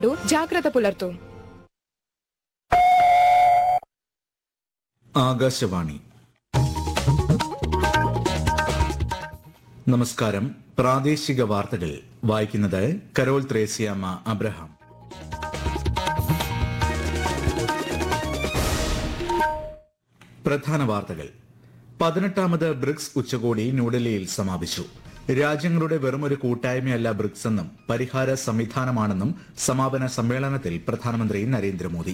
ജാഗ്രത പുലർത്തൂ ആകാശവാണി നമസ്കാരം പ്രാദേശിക വാർത്തകൾ വായിക്കുന്നത് കരോൾ ത്രേസ്യാമ്മ അബ്രഹാം പ്രധാന വാർത്തകൾ പതിനെട്ടാമത് ബ്രിക്സ് ഉച്ചകോടി ന്യൂഡൽഹിയിൽ സമാപിച്ചു രാജ്യങ്ങളുടെ വെറുമൊരു കൂട്ടായ്മയല്ല ബ്രിക്സ് എന്നും പരിഹാര സംവിധാനമാണെന്നും സമാപന സമ്മേളനത്തിൽ പ്രധാനമന്ത്രി നരേന്ദ്രമോദി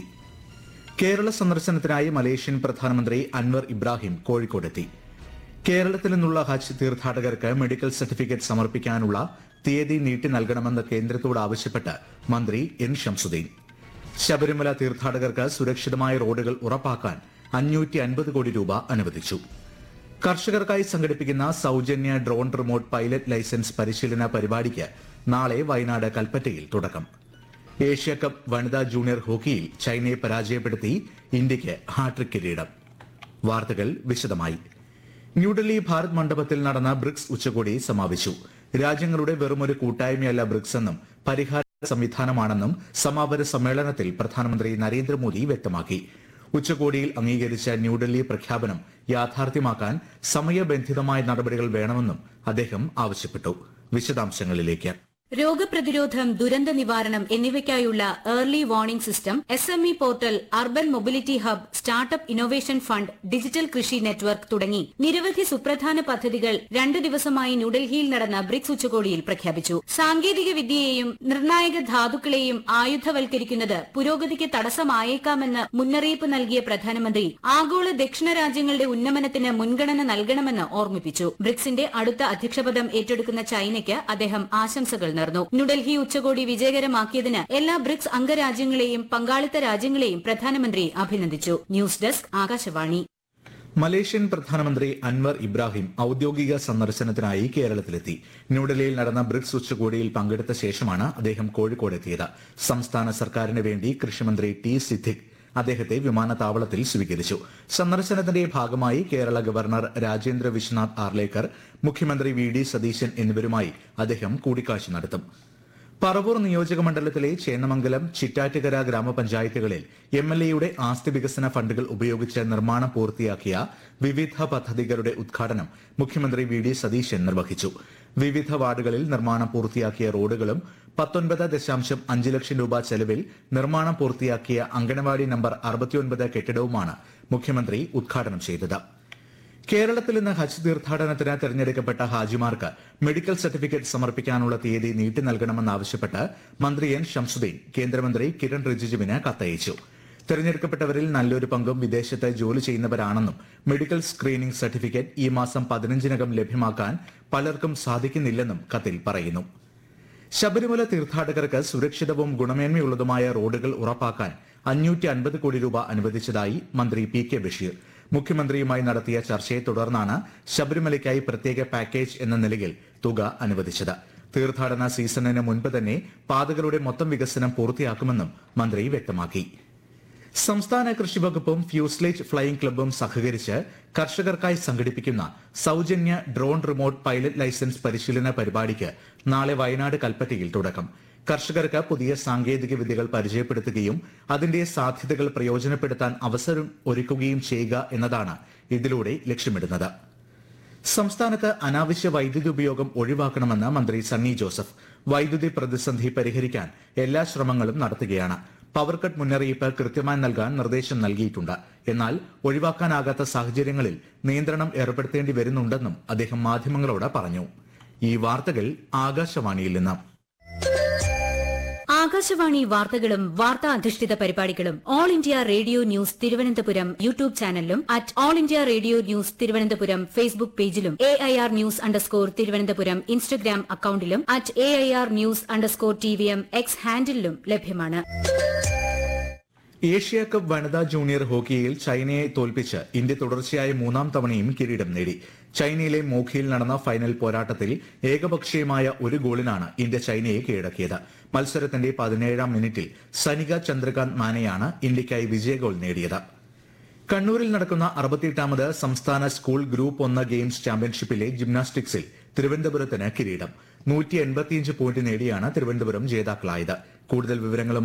കേരള സന്ദർശനത്തിനായി മലേഷ്യൻ പ്രധാനമന്ത്രി അൻവർ ഇബ്രാഹിം കോഴിക്കോടെത്തി കേരളത്തിൽ നിന്നുള്ള ഹജ്ജ് തീർത്ഥാടകർക്ക് മെഡിക്കൽ സർട്ടിഫിക്കറ്റ് സമർപ്പിക്കാനുള്ള തീയതി നീട്ടി നൽകണമെന്ന് കേന്ദ്രത്തോട് ആവശ്യപ്പെട്ട് മന്ത്രി എൻ ഷംസുദ്ദീൻ ശബരിമല തീർത്ഥാടകർക്ക് സുരക്ഷിതമായ റോഡുകൾ ഉറപ്പാക്കാൻ അഞ്ഞൂറ്റി അൻപത് കോടി രൂപ അനുവദിച്ചു കർഷകർക്കായി സംഘടിപ്പിക്കുന്ന സൗജന്യ ഡ്രോൺ റിമോട്ട് പൈലറ്റ് ലൈസൻസ് പരിശീലന പരിപാടിക്ക് നാളെ വയനാട് കൽപ്പറ്റയിൽ തുടക്കം ഏഷ്യ കപ്പ് വനിതാ ജൂനിയർ ഹോക്കിയിൽ ചൈനയെ പരാജയപ്പെടുത്തി ഇന്ത്യയ്ക്ക് ഹാട്രിക് കിരീടം വാർത്തകൾ വിശദമായി ന്യൂഡൽഹി ഭാരത് മണ്ഡപത്തിൽ നടന്ന ബ്രിക്സ് ഉച്ചകോടി സമാപിച്ചു രാജ്യങ്ങളുടെ വെറുമൊരു കൂട്ടായ്മയല്ല ബ്രിക്സ് എന്നും പരിഹാര സംവിധാനമാണെന്നും സമാപന സമ്മേളനത്തിൽ പ്രധാനമന്ത്രി നരേന്ദ്രമോദി വ്യക്തമാക്കി ഉച്ചകോടിയിൽ അംഗീകരിച്ച ന്യൂഡൽഹി പ്രഖ്യാപനം യാഥാർത്ഥ്യമാക്കാൻ സമയബന്ധിതമായ നടപടികൾ വേണമെന്നും അദ്ദേഹം ആവശ്യപ്പെട്ടു വിശദാംശങ്ങളിലേക്ക് രോഗപ്രതിരോധം ദുരന്ത നിവാരണം എന്നിവയ്ക്കായുള്ള early warning system S M E portal urban mobility hub startup innovation fund digital കൃഷി നെറ്റ്വർക്ക് തുടങ്ങി നിരവധി സുപ്രധാന പദ്ധതികൾ രണ്ടു ദിവസമായി ന്യൂഡൽഹിയിൽ നടന്ന ബ്രിക്സ് ഉച്ചകോടിയിൽ പ്രഖ്യാപിച്ചു സാങ്കേതിക വിദ്യയെയും നിർണായക ധാതുക്കളെയും ആയുധവൽക്കരിക്കുന്നത് പുരോഗതിക്ക് തടസ്സമായേക്കാമെന്ന് മുന്നറിയിപ്പ് നൽകിയ പ്രധാനമന്ത്രി ആഗോള ദക്ഷിണ രാജ്യങ്ങളുടെ ഉന്നമനത്തിന് മുൻഗണന നൽകണമെന്ന് ഓർമ്മിപ്പിച്ചു ബ്രിക്സിന്റെ അടുത്ത അധ്യക്ഷപദം ഏറ്റെടുക്കുന്ന ചൈനയ്ക്ക് അദ്ദേഹം ആശംസകൾ നേർന്നു ന്യൂഡൽഹി ഉച്ചകോടി വിജയകരമാക്കിയതിന് എല്ലാ ബ്രിക്സ് അംഗരാജ്യങ്ങളെയും പങ്കാളിത്ത രാജ്യങ്ങളെയും പ്രധാനമന്ത്രി അഭിനന്ദിച്ചു ന്യൂസ് ഡെസ്ക് ആകാശവാണി മലേഷ്യൻ പ്രധാനമന്ത്രി അൻവർ ഇബ്രാഹിം ഔദ്യോഗിക സന്ദർശനത്തിനായി കേരളത്തിലെത്തി ന്യൂഡൽഹിയിൽ നടന്ന ബ്രിക്സ് ഉച്ചകോടിയിൽ പങ്കെടുത്ത ശേഷമാണ് അദ്ദേഹം കോഴിക്കോടെത്തിയത് സംസ്ഥാന സർക്കാരിന് വേണ്ടി കൃഷിമന്ത്രി ടി സിദ്ദിഖ് അദ്ദേഹത്തെ വിമാനത്താവളത്തിൽ സ്വീകരിച്ചു സന്ദർശനത്തിന്റെ ഭാഗമായി കേരള ഗവർണർ രാജേന്ദ്ര വിശ്വനാഥ് ആർലേക്കർ മുഖ്യമന്ത്രി വി ഡി സതീശൻ എന്നിവരുമായി അദ്ദേഹം കൂടിക്കാഴ്ച നടത്തും പറവൂർ നിയോജക മണ്ഡലത്തിലെ ചേന്നമംഗലം ചിറ്റാറ്റുകര ഗ്രാമപഞ്ചായത്തുകളിൽ എം എൽ എയുടെ ആസ്തി വികസന ഫണ്ടുകൾ ഉപയോഗിച്ച് നിർമ്മാണം പൂർത്തിയാക്കിയ വിവിധ പദ്ധതികളുടെ ഉദ്ഘാടനം മുഖ്യമന്ത്രി വി ഡി സതീശൻ നിർവഹിച്ചു വിവിധ വാർഡുകളിൽ നിർമ്മാണം പൂർത്തിയാക്കിയ റോഡുകളും പത്തൊൻപത് ദശാംശം അഞ്ച് ലക്ഷം രൂപ ചെലവിൽ നിർമ്മാണം പൂർത്തിയാക്കിയ അങ്കണവാടി നമ്പർ അറുപത്തിയൊൻപത് കെട്ടിടവുമാണ് മുഖ്യമന്ത്രി ഉദ്ഘാടനം ചെയ്തത് കേരളത്തിൽ നിന്ന് ഹജ്ജ് തീർത്ഥാടനത്തിന് തെരഞ്ഞെടുക്കപ്പെട്ട ഹാജിമാർക്ക് മെഡിക്കൽ സർട്ടിഫിക്കറ്റ് സമർപ്പിക്കാനുള്ള തീയതി നീട്ടി നൽകണമെന്നാവശ്യപ്പെട്ട് മന്ത്രി എൻ ഷംസുദ്ദീൻ കേന്ദ്രമന്ത്രി കിരൺ റിജിജുവിന് കത്തയച്ചു തെരഞ്ഞെടുക്കപ്പെട്ടവരിൽ നല്ലൊരു പങ്കും വിദേശത്ത് ജോലി ചെയ്യുന്നവരാണെന്നും മെഡിക്കൽ സ്ക്രീനിംഗ് സർട്ടിഫിക്കറ്റ് ഈ മാസം പതിനഞ്ചിനകം ലഭ്യമാക്കാൻ പലർക്കും സാധിക്കുന്നില്ലെന്നും കത്തിൽ പറയുന്നു ശബരിമല തീർത്ഥാടകർക്ക് സുരക്ഷിതവും ഗുണമേന്മയുള്ളതുമായ റോഡുകൾ ഉറപ്പാക്കാൻ അഞ്ഞൂറ്റി അൻപത് കോടി രൂപ അനുവദിച്ചതായി മന്ത്രി പി കെ ബഷീർ മുഖ്യമന്ത്രിയുമായി നടത്തിയ ചർച്ചയെ തുടർന്നാണ് ശബരിമലയ്ക്കായി പ്രത്യേക പാക്കേജ് എന്ന നിലയിൽ തുക അനുവദിച്ചത് തീർത്ഥാടന സീസണിന് മുൻപ് തന്നെ പാതകളുടെ മൊത്തം വികസനം പൂർത്തിയാക്കുമെന്നും മന്ത്രി വ്യക്തമാക്കി സംസ്ഥാന കൃഷി വകുപ്പും ഫ്യൂസ്ലേജ് ഫ്ലൈയിംഗ് ക്ലബ്ബും സഹകരിച്ച് കർഷകർക്കായി സംഘടിപ്പിക്കുന്ന സൗജന്യ ഡ്രോൺ റിമോട്ട് പൈലറ്റ് ലൈസൻസ് പരിശീലന പരിപാടിക്ക് നാളെ വയനാട് കൽപ്പറ്റയിൽ തുടക്കം കർഷകർക്ക് പുതിയ സാങ്കേതിക വിദ്യകൾ പരിചയപ്പെടുത്തുകയും അതിന്റെ സാധ്യതകൾ പ്രയോജനപ്പെടുത്താൻ അവസരം ഒരുക്കുകയും ചെയ്യുക എന്നതാണ് ഇതിലൂടെ ലക്ഷ്യമിടുന്നത് സംസ്ഥാനത്ത് അനാവശ്യ വൈദ്യുതി ഉപയോഗം ഒഴിവാക്കണമെന്ന് മന്ത്രി സണ്ണി ജോസഫ് വൈദ്യുതി പ്രതിസന്ധി പരിഹരിക്കാൻ എല്ലാ ശ്രമങ്ങളും നടത്തുകയാണ് പവർ കട്ട് മുന്നറിയിപ്പ് കൃത്യമായി നൽകാൻ നിർദ്ദേശം നൽകിയിട്ടുണ്ട് എന്നാൽ ഒഴിവാക്കാനാകാത്ത സാഹചര്യങ്ങളിൽ നിയന്ത്രണം ഏർപ്പെടുത്തേണ്ടി വരുന്നുണ്ടെന്നും അദ്ദേഹം മാധ്യമങ്ങളോട് പറഞ്ഞു ഈ വാർത്തകൾ ആകാശവാണിയിൽ നിന്ന് ആകാശവാണി വാർത്തകളും വാർത്താ അധിഷ്ഠിത പരിപാടികളും all India radio news Thiruvananthapuram YouTube ചാനലിലും at all India radio news Thiruvananthapuram Facebook പേജിലും A I R news underscore Thiruvananthapuram Instagram അക്കൌണ്ടിലും at A I R news underscore T V M X ഹാൻഡിലും ലഭ്യമാണ് ഏഷ്യ കപ്പ് വനിതാ ജൂനിയർ ഹോക്കിയിൽ ചൈനയെ തോൽപ്പിച്ച് ഇന്ത്യ തുടർച്ചയായ മൂന്നാം തവണയും കിരീടം നേടി ചൈനയിലെ മോഖിയിൽ നടന്ന ഫൈനൽ പോരാട്ടത്തിൽ ഏകപക്ഷീയമായ ഒരു ഗോളിനാണ് ഇന്ത്യ ചൈനയെ കീഴടക്കിയത് മത്സരത്തിന്റെ പതിനേഴാം മിനിറ്റിൽ സനിക ചന്ദ്രകാന്ത് മാനെയാണ് ഇന്ത്യയ്ക്കായി വിജയ ഗോൾ നേടിയത് കണ്ണൂരിൽ നടക്കുന്ന അറുപത്തിയെട്ടാമത് സംസ്ഥാന സ്കൂൾ ഗ്രൂപ്പ് ഒന്ന് ഗെയിംസ് ചാമ്പ്യൻഷിപ്പിലെ ജിംനാസ്റ്റിക്സിൽ തിരുവനന്തപുരത്തിന് കിരീടം നൂറ്റി എൺപത്തിയഞ്ച് പോയിന്റ് നേടിയാണ് തിരുവനന്തപുരം ജേതാക്കളായത് കൂടുതൽ വിവരങ്ങളും